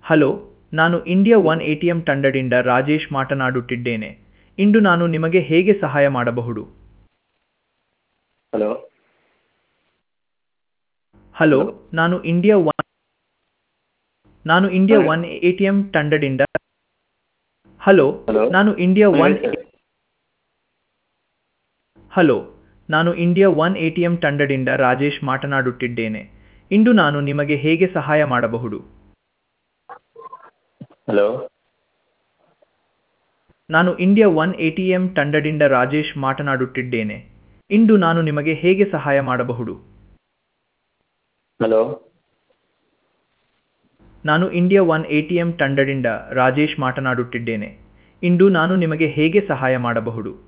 hello ನಾನು India one A T M ತಂಡದಿಂದ ರಾಜೇಶ್ ಮಾತನಾಡುತ್ತಿದ್ದೇನೆ ಇಂದು ನಾನು ನಿಮಗೆ ಹೇಗೆ ಸಹಾಯ ಮಾಡಬಹುದು ಹಲೋ ಹಲೋ ನಾನು ಇಂಡಿಯಾ ಒನ್ ನಾನು India one A T M ತಂಡದಿಂದ ಹಲೋ ಹಲೋ ನಾನು ಇಂಡಿಯಾ ಒನ್ ಹೇಳಿ ಹಲೋ ನಾನು India one A T M ತಂಡದಿಂದ ರಾಜೇಶ್ ಮಾತನಾಡುತ್ತಿದ್ದೇನೆ ಇಂದು ನಾನು ನಿಮಗೆ ಹೇಗೆ ಸಹಾಯ ಮಾಡಬಹುದು ಹಲೋ ನಾನು India one A T M ತಂಡದಿಂದ ರಾಜೇಶ್ ಮಾತನಾಡುತ್ತಿದ್ದೇನೆ ಇಂದು ನಾನು ನಿಮಗೆ ಹೇಗೆ ಸಹಾಯ ಮಾಡಬಹುದು ಹಲೋ ನಾನು India one A T M ತಂಡದಿಂದ ರಾಜೇಶ್ ಮಾತನಾಡುತ್ತಿದ್ದೇನೆ ಇಂದು ನಾನು ನಿಮಗೆ ಹೇಗೆ ಸಹಾಯ ಮಾಡಬಹುದು